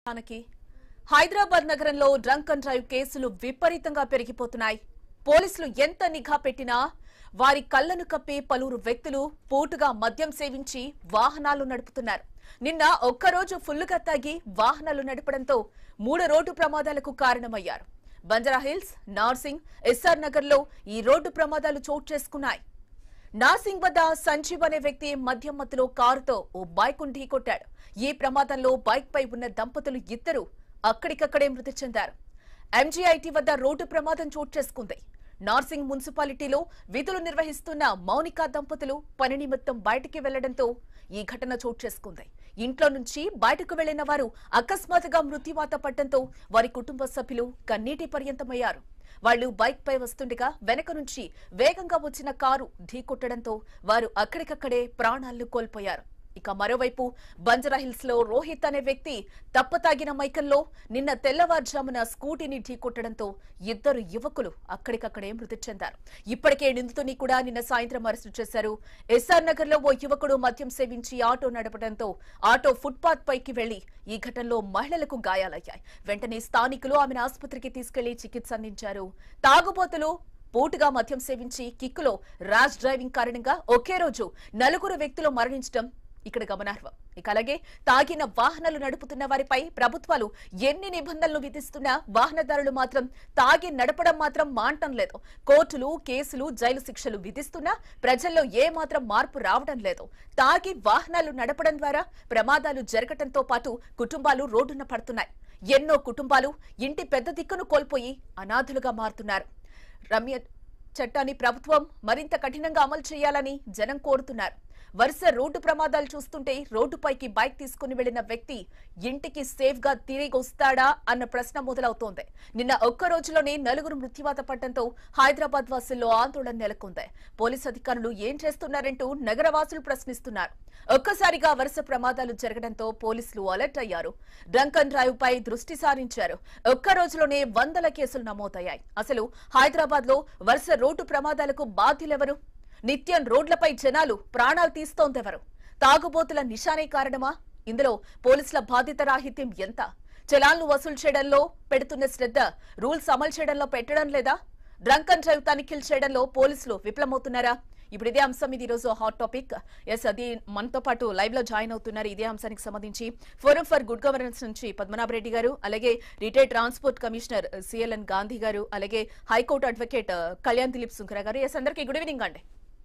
మనకి హైదరాబాద్ నగరంలో drunk and drive కేసులు విపరీతంగా పెరిగిపోతున్నాయి పోలీసులు ఎంత నిఘా పెట్టినా వారి కళ్లను కప్పే పలువురు వ్యక్తులు పూటుగా మద్యం సేవించి వాహనాలు నడుపుతున్నారు నిన్న ఒక్కరోజు ఫుల్లుగా తాగి వాహనాలు నడపడంతో మూడు రోడ్డు ప్రమాదాలకు కారణమయ్యారు బంజారాహిల్స్ నార్సింగ్ ఎస్ఆర్ నగర్ లో ఈ రోడ్డు ప్రమాదాలు చోటు చేసుకున్నాయి నాసింగ్ వద్ద సంజీవ్ అనే వ్యక్తి మద్యం మత్తులో కారుతో ఓ బైక్ ఢీకొట్టాడు ఈ ప్రమాదంలో బైక్ పై ఉన్న దంపతులు ఇద్దరు అక్కడికక్కడే మృతి చెందారు ఎంజీఐటీ వద్ద రోడ్డు ప్రమాదం చోటు చేసుకుంది నార్సింగ్ మున్సిపాలిటీలో విధులు నిర్వహిస్తున్న మౌనిక దంపతులు పని నిమిత్తం బయటికి వెళ్లడంతో ఈ ఘటన చోటు చేసుకుంది ఇంట్లో నుంచి బయటకు వెళ్లిన వారు అకస్మాత్తుగా మృత్యువాత పడటంతో వారి కుటుంబ సభ్యులు కన్నీటి పర్యంతమయ్యారు వాళ్లు బైక్ పై వస్తుండగా వెనక నుంచి వేగంగా వచ్చిన కారు ఢీకొట్టడంతో వారు అక్కడికక్కడే ప్రాణాలను కోల్పోయారు ఇక మరోవైపు బంజారాహిల్స్ లో రోహిత్ అనే వ్యక్తి తప్పతాగిన మైకంలో నిన్న తెల్లవారుజామున స్కూటీని ఢీకొట్టడంతో ఇద్దరు యువకులు అక్కడికక్కడే మృతి చెందారు ఇప్పటికే నిందితుని కూడా నిన్న సాయంత్రం అరెస్టు చేశారు ఎస్ఆర్ నగర్ లో ఓ యువకుడు మద్యం సేవించి ఆటో నడపడంతో ఆటో ఫుట్పాత్ పైకి వెళ్లి ఈ ఘటనలో మహిళలకు గాయాలయ్యాయి వెంటనే స్థానికులు ఆమెను ఆసుపత్రికి తీసుకెళ్లి చికిత్స అందించారు తాగుబోతులు పూటుగా మద్యం సేవించి కిక్కులో ర్యాష్ డ్రైవింగ్ కారణంగా ఒకే రోజు నలుగురు వ్యక్తులు మరణించడం ఇక్కడ గమనార్హం ఇక అలాగే తాగిన వాహనాలు నడుపుతున్న వారిపై ప్రభుత్వాలు ఎన్ని నిబంధనలు విధిస్తున్నా వాహనదారులు మాత్రం తాగి నడపడం మాత్రం మానటం లేదు కోర్టులు కేసులు జైలు శిక్షలు విధిస్తున్నా ప్రజల్లో ఏ మాత్రం మార్పు రావడం లేదు తాగి వాహనాలు నడపడం ద్వారా ప్రమాదాలు జరగటంతో పాటు కుటుంబాలు రోడ్డున పడుతున్నాయి ఎన్నో కుటుంబాలు ఇంటి పెద్ద దిక్కును కోల్పోయి అనాథులుగా మారుతున్నారు రమ్య చట్టాన్ని ప్రభుత్వం మరింత కఠినంగా అమలు చేయాలని జనం కోరుతున్నారు వరుస రోడ్డు ప్రమాదాలు చూస్తుంటే రోడ్డుపైకి బైక్ తీసుకుని వెళ్లిన వ్యక్తి ఇంటికి సేఫ్ గా తిరిగి వస్తాడా అన్న ప్రశ్న మొదలవుతోంది నిన్న ఒక్క రోజులోనే నలుగురు మృత్యువాత పడటంతో హైదరాబాద్ వాసుల్లో ఆందోళన నెలకొంది పోలీస్ అధికారులు ఏం చేస్తున్నారంటూ నగరవాసులు ప్రశ్నిస్తున్నారు ఒక్కసారిగా వరుస ప్రమాదాలు జరగడంతో పోలీసులు అలర్ట్ అయ్యారు డ్రంక్ అండ్ డ్రైవ్ పై దృష్టి సారించారు ఒక్క రోజులోనే వందల కేసులు నమోదయ్యాయి అసలు హైదరాబాద్ లో వరుస రోడ్డు ప్రమాదాలకు బాధ్యులెవరు నిత్యం రోడ్లపై జనాలు ప్రాణాలు తీస్తోందెవరు తాగుబోతుల నిశానే కారణమా ఇందులో పోలీసుల బాధ్యత రాహిత్యం ఎంత చలాన్లు వసూలు చేయడంలో పెడుతున్న శ్రద్ధ రూల్స్ అమలు చేయడంలో పెట్టడం లేదా డ్రంక్ అండ్ డ్రైవ్ తనిఖీలు చేయడంలో పోలీసులు విఫలమవుతున్నారా ఇప్పుడు ఇదే అంశం ఇది ఈరోజు హాట్ టాపిక్ ఎస్ అది మనతో పాటు లైవ్ లో జాయిన్ అవుతున్నారు ఇదే అంశానికి సంబంధించి ఫోరం ఫర్ గుడ్ గవర్నెన్స్ నుంచి పద్మనాభరెడ్డి గారు అలాగే retired transport commissioner C L N Gandhi గారు అలాగే హైకోర్టు అడ్వకేట్ కళ్యాణ్ దిలీప్ సుంకరా గారు ఎస్ అందరికీ గుడ్ ఈవినింగ్ అండి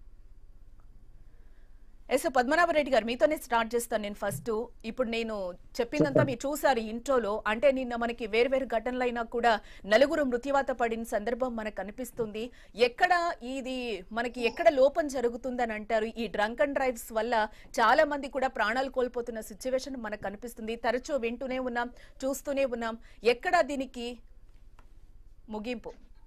ఎస్ పద్మనాభరెడ్డి గారు మీతోనే స్టార్ట్ చేస్తాను నేను ఫస్ట్ ఇప్పుడు నేను చెప్పిందంతా మీరు చూసారు ఇంట్రోలో అంటే నిన్న మనకి వేరు ఘటనలు అయినా కూడా నలుగురు మృత్యువాత పడిన సందర్భం మనకు కనిపిస్తుంది ఎక్కడ ఇది మనకి ఎక్కడ లోపం జరుగుతుందని అంటారు ఈ డ్రంక్ అండ్ డ్రైవ్స్ వల్ల చాలా మంది కూడా ప్రాణాలు కోల్పోతున్న సిచ్యువేషన్ మనకు కనిపిస్తుంది తరచూ వింటూనే ఉన్నాం చూస్తూనే ఉన్నాం ఎక్కడ దీనికి ముగింపు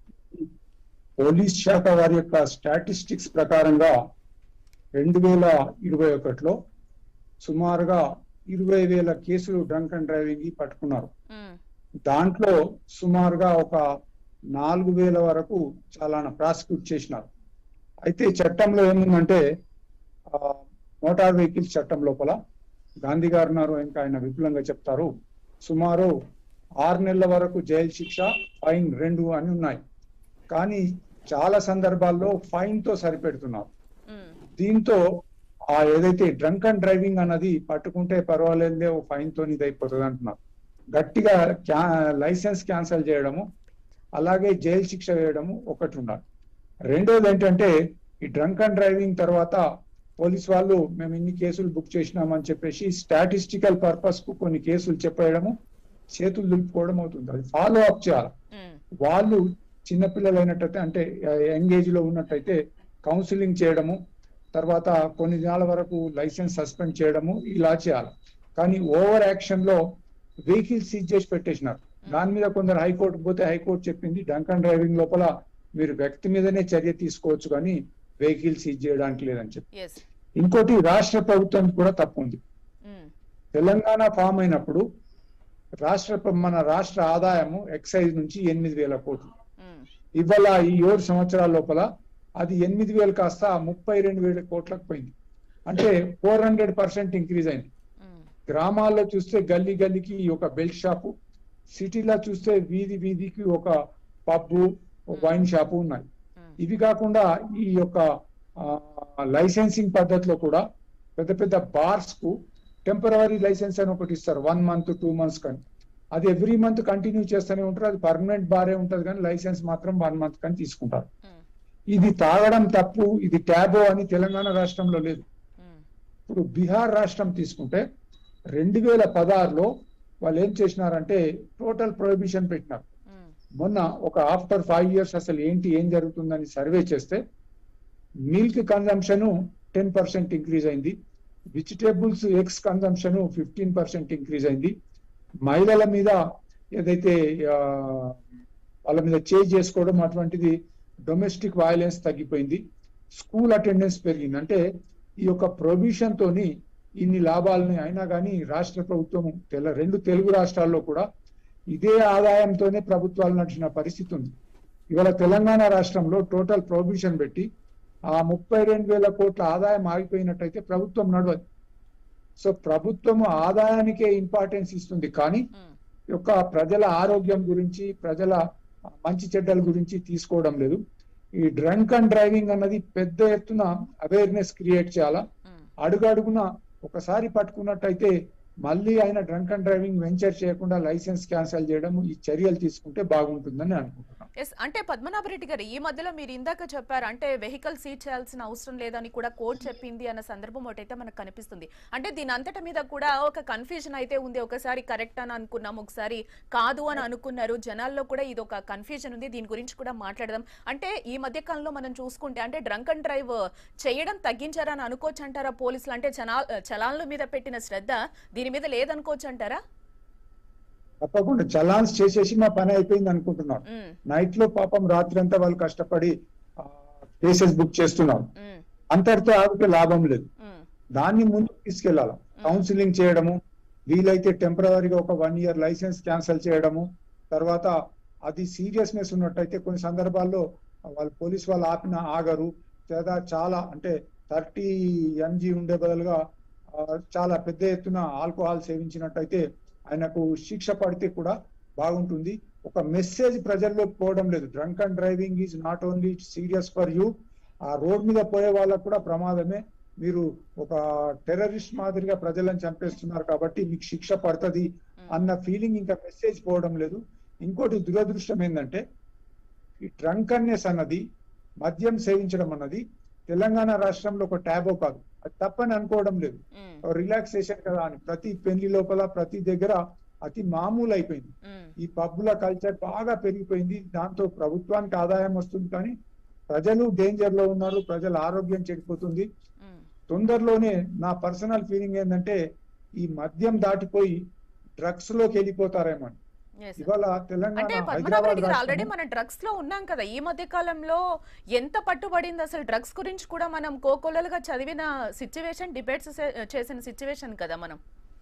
పోలీస్ శాఖ వారి యొక్క స్టాటిస్టిక్స్ ప్రకారంగా రెండు వేల ఇరవై ఒకటిలో సుమారుగా ఇరవై వేల కేసులు డ్రంక్ అండ్ డ్రైవింగ్ కి పట్టుకున్నారు ఉమ్, దాంట్లో సుమారుగా ఒక నాలుగు వేల వరకు చాలా ప్రాసిక్యూట్ చేసినారు అయితే చట్టంలో ఏముందంటే ఆ, మోటార్ వెహికల్స్ చట్టం లోపల గాంధీ గారు ఉన్నారు ఇంకా ఆయన విపులంగా చెప్తారు సుమారు ఆరు నెలల వరకు జైలు శిక్ష ఫైన్ రెండు అని ఉన్నాయి కానీ చాలా సందర్భాల్లో ఫైన్ తో సరిపెడుతున్నారు ఉమ్, దీంతో ఆ ఏదైతే డ్రంక్ అండ్ డ్రైవింగ్ అన్నది పట్టుకుంటే పర్వాలేదే ఓ ఫైన్ తోని ఇది అయిపోతుంది అంటున్నారు గట్టిగా క్యా లైసెన్స్ క్యాన్సిల్ చేయడము అలాగే జైలు శిక్ష వేయడము ఒకటి ఉండాలి రెండోది ఏంటంటే ఈ డ్రంక్ అండ్ డ్రైవింగ్ తర్వాత పోలీస్ వాళ్ళు మేము ఇన్ని కేసులు బుక్ చేసినామని చెప్పేసి స్టాటిస్టికల్ పర్పస్ కు కొన్ని కేసులు చెప్పేయడము చేతులు దులుపుకోవడం అవుతుంది అది ఫాలో అప్ చేయాలి ఉమ్, వాళ్ళు చిన్నపిల్లలు అయినట్టయితే అంటే యంగ్ ఏజ్ లో ఉన్నట్టయితే కౌన్సిలింగ్ చేయడము తర్వాత కొన్ని దినాల వరకు లైసెన్స్ సస్పెండ్ చేయడము ఇలా చేయాలి కానీ ఓవర్ యాక్షన్ లో వెహికల్ సీజ్ చేసి పెట్టేసినారు దాని మీద కొందరు హైకోర్టు పోతే హైకోర్టు చెప్పింది డంక్ అండ్ డ్రైవింగ్ లోపల మీరు వ్యక్తి మీదనే చర్య తీసుకోవచ్చు కానీ వెహికల్ సీజ్ చేయడానికి లేదని చెప్పి ఎస్ ఇంకోటి రాష్ట్ర ప్రభుత్వం కూడా తప్పు ఉంది ఉమ్, తెలంగాణ ఫామ్ అయినప్పుడు రాష్ట్ర ప్ర- మన రాష్ట్ర ఆదాయము ఎక్సైజ్ నుంచి ఎనిమిది వేల కోట్లు ఉమ్, ఇవాళ ఈ ఏడు సంవత్సరాల లోపల అది ఎనిమిది వేలు కాస్త ముప్పై రెండు వేల కోట్లకు పోయింది అంటే ఫోర్ హండ్రెడ్ పర్సెంట్ ఇంక్రీజ్ అయింది ఉమ్, గ్రామాల్లో చూస్తే గల్లీ గల్లీకి ఒక బెల్ట్ షాపు సిటీలో చూస్తే వీధి వీధికి ఒక పబ్బు వైన్ షాపు ఉన్నాయి ఉమ్, ఇవి కాకుండా ఈ యొక్క లైసెన్సింగ్ పద్ధతిలో కూడా పెద్ద పెద్ద బార్స్ కు టెంపరవరీ లైసెన్స్ అని ఒకటి ఇస్తారు వన్ మంత్ టూ మంత్స్ కానీ అది ఎవ్రీ మంత్ కంటిన్యూ చేస్తూనే ఉంటారు అది పర్మనెంట్ బారే ఉంటది కానీ లైసెన్స్ మాత్రం వన్ మంత్ కానీ తీసుకుంటారు ఉమ్, ఇది తాగడం తప్పు ఇది ట్యాబో అని తెలంగాణ రాష్ట్రంలో లేదు ఉమ్, ఇప్పుడు బీహార్ రాష్ట్రం తీసుకుంటే రెండు వేల పదహారులో వాళ్ళు ఏం చేసినారంటే టోటల్ ప్రొహిబిషన్ పెట్టినారు ఉమ్, మొన్న ఒక ఆఫ్టర్ ఫైవ్ ఇయర్స్ అసలు ఏంటి ఏం జరుగుతుందని సర్వే చేస్తే milk consumption ten percent increase అయింది vegetables eggs consumption fifteen percent increase అయింది మహిళల మీద ఏదైతే ఆ, వాళ్ళ మీద చేంజ్ చేసుకోవడం అటువంటిది డొమెస్టిక్ వైలెన్స్ తగ్గిపోయింది స్కూల్ అటెండెన్స్ పెరిగింది అంటే ఈ యొక్క ప్రొబిషన్ తోని ఇన్ని లాభాలని అయినా కానీ రాష్ట్ర ప్రభుత్వం తెల రెండు తెలుగు రాష్ట్రాల్లో కూడా ఇదే ఆదాయంతోనే ప్రభుత్వాలు నడిచిన పరిస్థితి ఉంది ఇవాళ తెలంగాణ రాష్ట్రంలో టోటల్ ప్రొబిషన్ పెట్టి ఆ ముప్పై రెండు వేల కోట్ల ఆదాయం ఆగిపోయినట్టయితే ప్రభుత్వం నడవదు సో ప్రభుత్వం ఆదాయానికే ఇంపార్టెన్స్ ఇస్తుంది కానీ ఉమ్, ఈ యొక్క ప్రజల ఆరోగ్యం గురించి ప్రజల మంచి చెడ్డల గురించి తీసుకోవడం లేదు ఈ డ్రంక్ అండ్ డ్రైవింగ్ అన్నది పెద్ద ఎత్తున అవేర్నెస్ క్రియేట్ చేయాలా ఉమ్. అడుగడుగున ఒకసారి పట్టుకున్నట్టయితే మళ్ళీ ఆయన డ్రంక్ అండ్ డ్రైవింగ్ వెంచర్ చేయకుండా లైసెన్స్ క్యాన్సిల్ చేయడం ఈ చర్యలు తీసుకుంటే బాగుంటుందని అనుకుంటున్నాను ఎస్ అంటే పద్మనాభరెడ్డి గారు ఈ మధ్యలో మీరు ఇందాక చెప్పారు అంటే వెహికల్ సీట్ చేయాల్సిన అవసరం లేదని కూడా కోర్టు చెప్పింది అన్న సందర్భం ఒకటైతే మనకు కనిపిస్తుంది అంటే దీని అంతటి మీద కూడా ఒక కన్ఫ్యూజన్ అయితే ఉంది ఒకసారి కరెక్ట్ అని అనుకున్నాం ఒకసారి కాదు అని అనుకున్నారు జనాల్లో కూడా ఇది ఒక కన్ఫ్యూజన్ ఉంది దీని గురించి కూడా మాట్లాడదాం అంటే ఈ మధ్య కాలంలో మనం చూసుకుంటే అంటే డ్రంక్ అండ్ డ్రైవ్ చేయడం తగ్గించారని అనుకోవచ్చు అంటారా పోలీసులు అంటే చనా చలాన్ల మీద పెట్టిన శ్రద్ధ దీని మీద లేదనుకోవచ్చు అంటారా తప్పకుండా చలాన్స్ చేసేసి మా పని అయిపోయింది అనుకుంటున్నాను ఉమ్, నైట్ లో పాపం రాత్రి అంతా వాళ్ళు కష్టపడి కేసెస్ బుక్ చేస్తున్నారు ఉమ్, అంతటితో ఆగితే లాభం లేదు ఉమ్, దాన్ని ముందుకు తీసుకెళ్లాలి కౌన్సిలింగ్ చేయడము వీలైతే టెంపరీగా ఒక వన్ ఇయర్ లైసెన్స్ క్యాన్సిల్ చేయడము తర్వాత అది సీరియస్నెస్ ఉన్నట్టయితే కొన్ని సందర్భాల్లో వాళ్ళు పోలీస్ వాళ్ళు ఆపిన ఆగరు లేదా చాలా అంటే థర్టీ ఎంజీ ఉండే బదులుగా ఆ, చాలా పెద్ద ఎత్తున ఆల్కహాల్ సేవించినట్టయితే ఆయనకు శిక్ష పడితే కూడా బాగుంటుంది ఒక మెసేజ్ ప్రజల్లోకి పోవడం లేదు drunk and driving is not only serious for you ఆ రోడ్ మీద పోయే వాళ్ళకు కూడా ప్రమాదమే మీరు ఒక టెర్రరిస్ట్ మాదిరిగా ప్రజలను చంపేస్తున్నారు కాబట్టి మీకు శిక్ష పడుతుంది అన్న ఫీలింగ్ ఇంకా మెసేజ్ పోవడం లేదు ఇంకోటి దురదృష్టం ఏంటంటే ఈ డ్రంకన్నెస్ అన్నది మద్యం సేవించడం అన్నది తెలంగాణ రాష్ట్రంలో ఒక ట్యాబో కాదు అది తప్పని అనుకోవడం లేదు ఉమ్, రిలాక్సేషన్ కదా అని ప్రతి పెళ్లి లోపల ప్రతి దగ్గర అతి మామూలు అయిపోయింది ఉమ్, ఈ పబ్బుల కల్చర్ బాగా పెరిగిపోయింది దాంతో ప్రభుత్వానికి ఆదాయం వస్తుంది కానీ ప్రజలు డేంజర్ లో ఉన్నారు ప్రజల ఆరోగ్యం చెడిపోతుంది ఉమ్. తొందరలోనే నా పర్సనల్ ఫీలింగ్ ఏంటంటే ఈ మద్యం దాటిపోయి డ్రగ్స్ లోకి వెళ్ళిపోతారేమో అని. Yes, sir. ఇవాళ తెలంగాణ అంటే హైదరాబాద్ పద్మనాభరెడ్డి గారు ఆల్రెడీ రాష్ట్రము- మనం డ్రగ్స్ లో ఉన్నాం కదా ఈ మధ్య కాలంలో ఎంత పట్టుబడింది అసలు డ్రగ్స్ గురించి కూడా మనం కోకొల్లలుగా చదివిన సిచ్యువేషన్ డిబేట్స్ చేసిన సిచ్యువేషన్ కదా మనం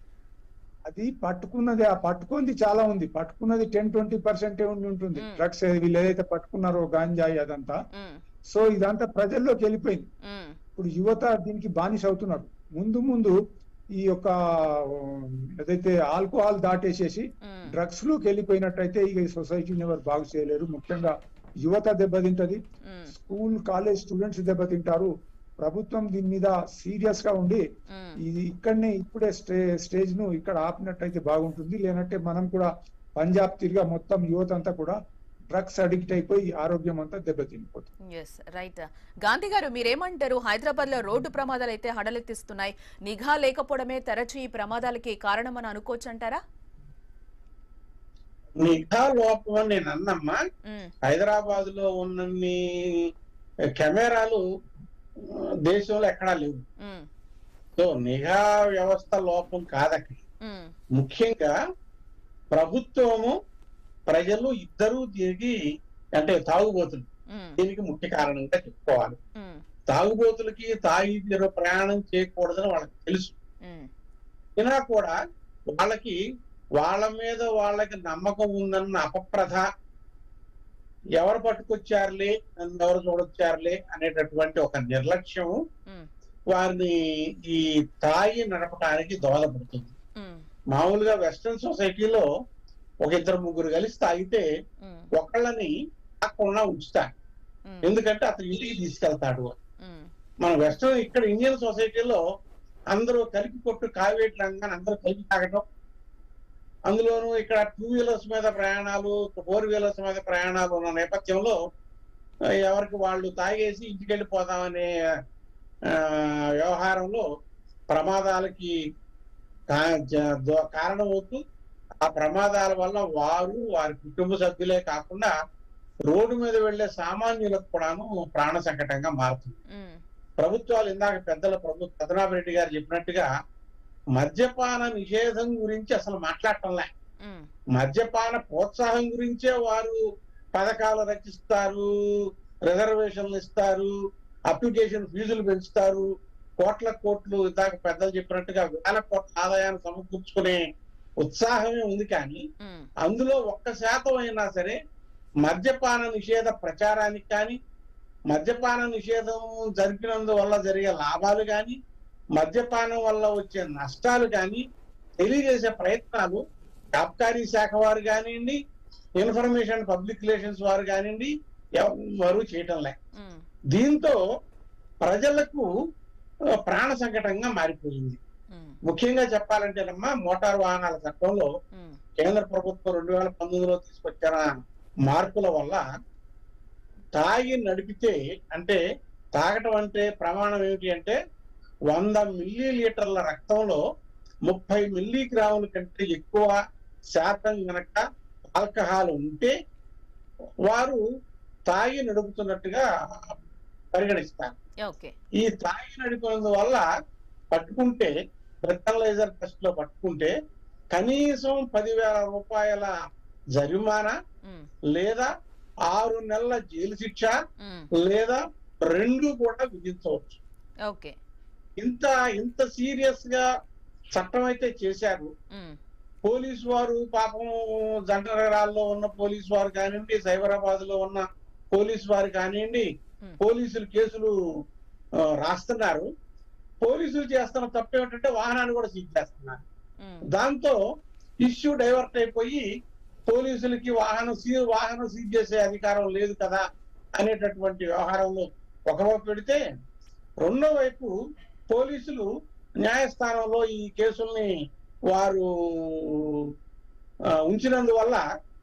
అది పట్టుకున్నది ఆ పట్టుకుంది చాలా ఉంది పట్టుకున్నది టెన్ ట్వంటీ పర్సెంట్ ఉండి ఉంటుంది మ్మ్. డ్రగ్స్ వీళ్ళు ఏదైతే పట్టుకున్నారో గాంజాయి అదంతా ఉమ్, సో ఇదంతా ప్రజల్లోకి వెళ్ళిపోయింది ఉమ్, ఇప్పుడు యువత దీనికి బానిస అవుతున్నారు ముందు ముందు ఈ యొక్క ఉమ్, ఏదైతే ఆల్కహాల్ దాటేసేసి ఉమ్, డ్రగ్స్ లోకి వెళ్ళిపోయినట్టయితే ఇక ఈ సొసైటీని ఎవరు బాగు చేయలేరు ముఖ్యంగా యువత దెబ్బతింటది ఉమ్, స్కూల్ కాలేజ్ స్టూడెంట్స్ దెబ్బతింటారు ప్రభుత్వం దీని మీద సీరియస్ గా ఉండి ఉమ్. ఇది ఇక్కడనే ఇప్పుడే స్టే స్టేజ్ ను ఇక్కడ ఆపినట్టయితే బాగుంటుంది లేనంటే మనం కూడా పంజాబ్ తిరిగా మొత్తం యువత అంతా కూడా డ్రగ్స్ అడిక్ట్ అయిపోయి ఆరోగ్యం అంతా దెబ్బతినిపోతుంది ఎస్ రైట్ గాంధీ గారు మీరేమంటారు హైదరాబాద్ లో రోడ్డు ప్రమాదాలు అయితే హడలెత్తిస్తున్నాయి నిఘా లేకపోవడమే తరచు ఈ ప్రమాదాలకి కారణం అని అనుకోవచ్చు అంటారా నిఘా లోపం అని నేను అన్నమ్మా ఉమ్, హైదరాబాద్ లో ఉన్నన్ని కెమెరాలు ఆ, దేశంలో ఎక్కడా లేవు ఉమ్, సో నిఘా వ్యవస్థ లోపం కాదక్కడ ఉమ్, ముఖ్యంగా ప్రభుత్వము ప్రజలు ఇద్దరూ దీనికి అంటే తాగుబోతులు ఉమ్, దీనికి ముఖ్య కారణంగా చెప్పుకోవాలి ఉమ్, తాగుబోతులకి తాగి తీరు ప్రయాణం చేయకూడదని వాళ్ళకి తెలుసు ఉమ్, అయినా కూడా వాళ్ళకి వాళ్ళ మీద వాళ్ళకి నమ్మకం ఉందన్న అపప్రథ ఎవరు పట్టుకొచ్చారులే నన్ను ఎవరు చూడొచ్చారులే అనేటటువంటి ఒక నిర్లక్ష్యం ఉమ్, వారిని ఈ తాగి నడపడానికి దోహదపడుతుంది ఉమ్, మామూలుగా వెస్ట్రన్ సొసైటీలో ఒక ఇద్దరు ముగ్గురు కలిసి తాగితే ఉమ్, ఒకళ్ళని తాకుండా ఉంచుతారు ఉమ్, ఎందుకంటే అతను ఇంటికి తీసుకెళ్తాడు అని. ఉమ్, మన వెస్ట్రన్ ఇక్కడ ఇండియన్ సొసైటీలో అందరూ కలిపి కొట్టు కావేటి రంగాన్ని అందరూ కలిపి తాగటం అందులోనూ ఇక్కడ టూ వీలర్స్ మీద ప్రయాణాలు ఫోర్ వీలర్స్ మీద ప్రయాణాలు ఉన్న నేపథ్యంలో ఆ, ఎవరికి వాళ్ళు తాగేసి ఇంటికి వెళ్ళిపోదామనే ఆ, వ్యవహారంలో ప్రమాదాలకి కా- జ- దో- కారణమవుతూ ఆ ప్రమాదాల వల్ల వారు వారి కుటుంబ సభ్యులే కాకుండా రోడ్డు మీద వెళ్లే సామాన్యులకు కూడాను ప్రాణ సంకటంగా మారుతుంది ఉమ్, ప్రభుత్వాలు ఇందాక పెద్దల ప్రభు పద్మనాభరెడ్డి గారు చెప్పినట్టుగా మద్యపాన నిషేధం గురించి అసలు మాట్లాడటంలే ఉమ్, మద్యపాన ప్రోత్సాహం గురించే వారు పథకాలు రచిస్తారు రిజర్వేషన్లు ఇస్తారు అప్లికేషన్ ఫీజులు పెంచుతారు కోట్ల కోట్లు ఇందాక పెద్దలు చెప్పినట్టుగా వేల కోట్ల ఆదాయాన్ని సమకూర్చుకునే ఉత్సాహమే ఉంది కానీ ఉమ్, అందులో ఒక్క శాతం అయినా సరే మద్యపాన నిషేధ ప్రచారానికి కానీ మద్యపాన నిషేధం జరిపినందువల్ల జరిగే లాభాలు కానీ మద్యపానం వల్ల వచ్చే నష్టాలు కానీ తెలియజేసే ప్రయత్నాలు ఆబ్కారీ శాఖ వారు కానివ్వండి ఇన్ఫర్మేషన్ పబ్లిక్ రిలేషన్స్ వారు కానివ్వండి ఎవరు చేయటం లే ఉమ్, దీంతో ప్రజలకు ఆ, ప్రాణ సంకటంగా మారిపోయింది ఉమ్, ముఖ్యంగా చెప్పాలంటేనమ్మా మోటార్ వాహనాల చట్టంలో ఉమ్, కేంద్ర ప్రభుత్వం రెండు వేల పంతొమ్మిదిలో తీసుకొచ్చిన మార్పుల వల్ల తాగి నడిపితే అంటే తాగటం అంటే ప్రమాణం ఏమిటి అంటే వంద మిల్లీ లీటర్ల రక్తంలో ముప్పై మిల్లీ గ్రాముల కంటే ఎక్కువ శాతం గనక ఆల్కహాల్ ఉంటే వారు తాగి నడుపుతున్నట్టుగా పరిగణిస్తారు ఓకే ఈ తాగి నడిపినందు వల్ల పట్టుకుంటే బ్రెథలైజర్ టెస్ట్ లో పట్టుకుంటే కనీసం పదివేల రూపాయల జరిమానా ఉమ్, లేదా ఆరు నెలల జైలు శిక్ష ఉమ్, లేదా రెండు కూడా విధించవచ్చు ఓకే ఇంత ఇంత సీరియస్ గా చట్టం అయితే చేశారు ఉమ్, పోలీసు వారు పాపం జంటనగరాల్లో ఉన్న పోలీసు వారు కానివ్వండి సైబరాబాద్ లో ఉన్న పోలీసు వారు కానివ్వండి Hmm. పోలీసులు కేసులు ఆ, రాస్తున్నారు పోలీసులు చేస్తున్న తప్పు ఏమిటంటే వాహనాన్ని కూడా సీజ్ చేస్తున్నారు ఉమ్, దాంతో ఇష్యూ డైవర్ట్ అయిపోయి పోలీసులకి వాహనం సీ వాహనం సీజ్ చేసే అధికారం లేదు కదా అనేటటువంటి వ్యవహారంలో ఒకవైపు పెడితే రెండో వైపు పోలీసులు న్యాయస్థానంలో ఈ కేసుల్ని వారు ఆ, ఉంచినందువల్ల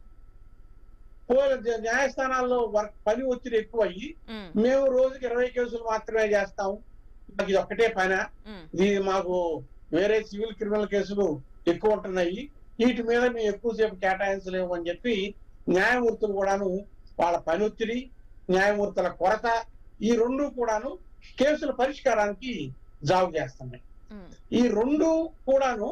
పో- న్యాయస్థానాల్లో వర్క్ పని ఒత్తిడి ఎక్కువయ్యి ఉమ్, మేము రోజుకి ఇరవై కేసులు మాత్రమే చేస్తాం మాకు ఇది ఒక్కటే పైన ఉమ్, ఇది మాకు వేరే సివిల్ క్రిమినల్ కేసులు ఎక్కువ ఉంటున్నాయి వీటి మీద మేము ఎక్కువసేపు కేటాయించలేము అని చెప్పి న్యాయమూర్తులు కూడాను వాళ్ళ పని ఒత్తిడి న్యాయమూర్తుల కొరత ఈ రెండు కూడాను కేసుల పరిష్కారానికి జాబు చేస్తున్నాయి ఉమ్, ఈ రెండు కూడాను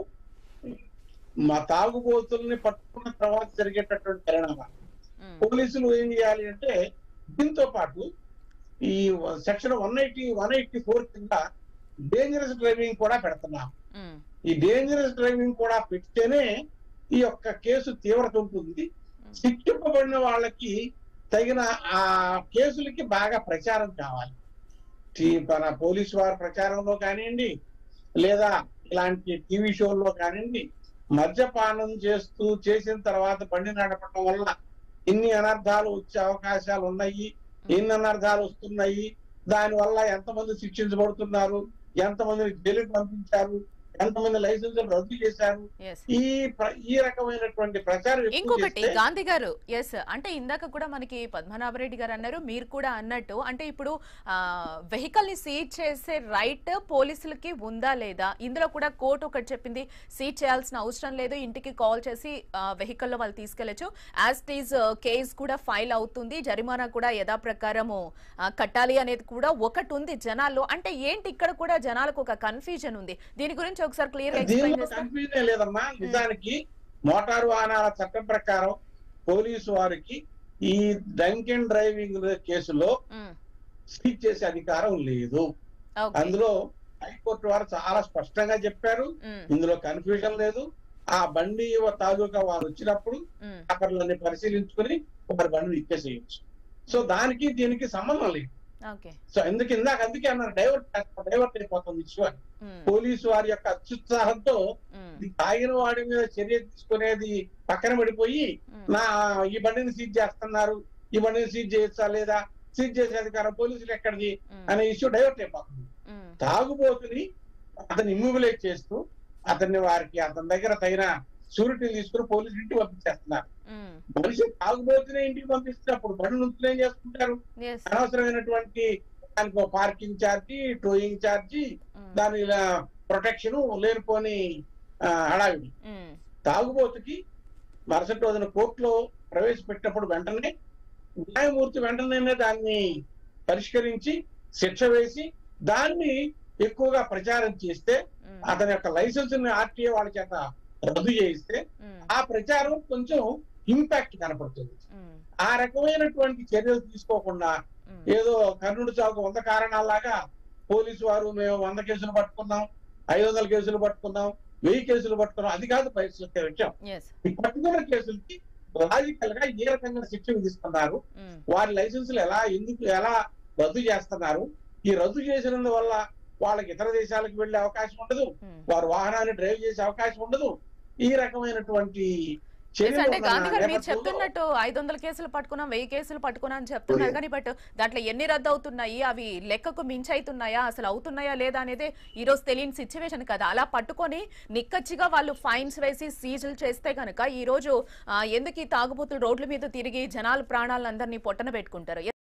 మా తాగుబోతుల్ని పట్టుకున్న తర్వాత జరిగేటటువంటి పరిణామాలు ఉమ్, పోలీసులు ఏం చేయాలి అంటే దీంతో పాటు ఈ section one eighty one eighty four కింద డేంజరస్ డ్రైవింగ్ కూడా పెడుతున్నాం ఉమ్, ఈ డేంజరస్ డ్రైవింగ్ కూడా పెడితేనే ఈ యొక్క కేసు తీవ్రత ఉంటుంది శిక్షింపబడిన వాళ్ళకి తగిన ఆ కేసులకి బాగా ప్రచారం కావాలి ఈ మన పోలీసు వారి ప్రచారంలో కానివ్వండి లేదా ఇలాంటి టీవీ షోల్లో కానివ్వండి మద్యపానం చేస్తూ చేసిన తర్వాత బండి నడపడం వల్ల ఇన్ని అనర్థాలు వచ్చే అవకాశాలు ఉన్నాయి ఎన్ని అనర్థాలు వస్తున్నాయి దాని వల్ల ఎంతమంది శిక్షించబడుతున్నారు ఎంతమందిని జైలుకి పంపించారు ఎంతమంది లైసెన్సులు రద్దు చేశారు yes. ఈ ప్ర- ఈ రకమైనటువంటి ప్రచారం ఎక్కువ ఇంకొకటి చేస్తే గాంధీ గారు ఎస్ అంటే ఇందాక కూడా మనకి పద్మనాభరెడ్డి గారు అన్నారు మీరు కూడా అన్నట్టు అంటే ఇప్పుడు వెహికల్ ని సీజ్ చేసే రైట్ పోలీసులకి ఉందా లేదా ఇందులో కూడా కోర్టు ఒకటి చెప్పింది సీజ్ చేయాల్సిన అవసరం లేదు ఇంటికి కాల్ చేసి వెహికల్ లో వాళ్ళు తీసుకెళ్లొచ్చు యాజ్ టీజ్ కేస్ కూడా ఫైల్ అవుతుంది జరిమానా కూడా యథాప్రకారము ఆ, కట్టాలి అనేది కూడా ఒకటి ఉంది జనాల్లో అంటే ఏంటి ఇక్కడ కూడా జనాలకు ఒక కన్ఫ్యూజన్ ఉంది దీని గురించి ఒకసారి క్లియర్ గా ఎక్స్ప్లెయిన్ దీనిలో చేస్తాం కన్ఫ్యూజన్ లేదమ్మా నిజానికి మోటారు వాహనాల చట్టం ప్రకారం పోలీసు వారికి ఈ డ్రంక్ అండ్ డ్రైవింగ్ కేసులో సీజ్ చేసే అధికారం లేదు ఓకే అందులో హైకోర్టు వారు చాలా స్పష్టంగా చెప్పారు ఇందులో కన్ఫ్యూజన్ లేదు ఆ బండి తాలూకా వారు వచ్చినప్పుడు పేపర్లన్నీ పరిశీలించుకుని వారి బండిని ఇచ్చేసేయచ్చు సో దానికి దీనికి సంబంధం లేదు ఓకే సో ఎందుకు ఇందాక అందుకే అన్నారు డైవర్ట్ డైవర్ట్ అయిపోతుంది ఇష్యూ అని ఉమ్, పోలీసు వారి యొక్క అత్యుత్సాహంతో ఉమ్, ఇది తాగిన వాడి మీద చర్య తీసుకునేది పక్కన పడిపోయి ఉమ్, నా ఈ బండిని సీజ్ చేస్తున్నారు ఈ బండిని సీజ్ చేయొచ్చా లేదా సీజ్ చేసే అధికారం పోలీసులు ఎక్కడిది ఉమ్, అనే ఇష్యూ డైవర్ట్ అయిపోతుంది ఉమ్, తాగుబోతుని అతన్ని ఇమ్యూబులేట్ చేస్తూ అతన్ని వారికి అతని దగ్గర తగిన షూరిటీ తీసుకుని పోలీసు ఇంటికి పంపించేస్తున్నారు ఉమ్, మనిషి తాగుబోతునే ఇంటికి పంపిస్తే అప్పుడు బండి నుంచి ఏం చేసుకుంటారు yes, అనవసరమైనటువంటి దానికి పార్కింగ్ ఛార్జీ టోయింగ్ ఛార్జీ ఉమ్, దాని ప్రొటెక్షన్ లేనిపోని ఆ, హడావిడి ఉమ్, తాగుబోతుకి మరుసటి రోజున కోర్టులో ప్రవేశపెట్టినప్పుడు వెంటనే న్యాయమూర్తి వెంటనే దాన్ని పరిష్కరించి శిక్ష వేసి దాన్ని ఎక్కువగా ప్రచారం చేస్తే ఉమ్, అతని యొక్క లైసెన్స్ ఆర్టీఏ వాళ్ళ చేత రద్దు చేయిస్తే ఉమ్, ఆ ప్రచారం కొంచెం ఇంపాక్ట్ కనపడుతుంది ఉమ్, ఆ రకమైనటువంటి చర్యలు తీసుకోకుండా ఉమ్, ఏదో కర్ణుడు చావుకు వంద కారణాలాగా పోలీసు వారు మేము వంద కేసులు పట్టుకున్నాం ఐదు వందల కేసులు పట్టుకున్నాం వెయ్యి కేసులు పట్టుకున్నాం అది కాదు పరిస్థితి విషయం yes, ఈ పట్టుకున్న కేసులకి లాజికల్ గా ఏ రకంగా శిక్ష విధిస్తున్నారు ఉమ్, వారి లైసెన్సులు ఎలా ఎందుకు ఎలా రద్దు చేస్తున్నారు ఈ రద్దు చేసినందువల్ల వాళ్ళకి ఇతర దేశాలకు వెళ్లే అవకాశం ఉండదు ఉమ్. వారు వాహనాన్ని డ్రైవ్ చేసే అవకాశం ఉండదు ఈ రకమైనటువంటి Yes, చర్యలు అంటే ఉన్న గాంధీ గారు మీరు నేపథ్యంలో చెప్తున్నట్టు ఐదు వందల కేసులు పట్టుకున్నాం వెయ్యి కేసులు పట్టుకున్నాం అని చెప్తున్నారు కానీ బట్ దాంట్లో ఎన్ని రద్దు అవుతున్నాయి అవి లెక్కకు మించి అవుతున్నాయా అసలు అవుతున్నాయా లేదా అనేది ఈ రోజు తెలియని సిచ్యువేషన్ కదా అలా పట్టుకొని నిక్కచ్చిగా వాళ్ళు ఫైన్స్ వేసి సీజులు చేస్తే కనుక ఈ రోజు ఆ, ఎందుకు ఈ తాగుబోతులు రోడ్ల మీద తిరిగి జనాల ప్రాణాలందరినీ పొట్టన పెట్టుకుంటారు